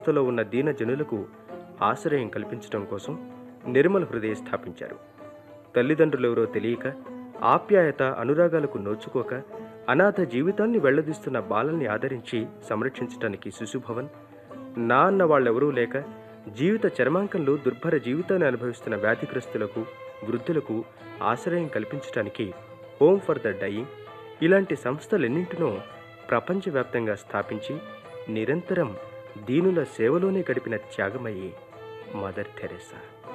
స్థితిలో ఉన్న దీన జనులకు ఆశ్రయం కల్పించడం కోసం నిర్మల హృదయ స్థాపించారు తల్లిదండ్రులెవరో తెలియక ఆప్యాయత అనురాగాలకు నోచుకోక అనాథ జీవితాన్ని వెళ్లదీస్తున్న బాలల్ని ఆదరించి సంరక్షించడానికి శిశుభవన్ నా అన్న వాళ్ళెవరూ లేక జీవిత చర్మాంకంలో దుర్భర జీవితాన్ని అనుభవిస్తున్న వ్యాధిగ్రస్తులకు వృద్ధులకు ఆశ్రయం కల్పించడానికి హోమ్ ఫర్ ద డయింగ్ ఇలాంటి సంస్థలెన్నింటినో ప్రపంచవ్యాప్తంగా స్థాపించి నిరంతరం దీనుల సేవలోనే గడిపిన త్యాగమయ్యే మదర్ థెరెసా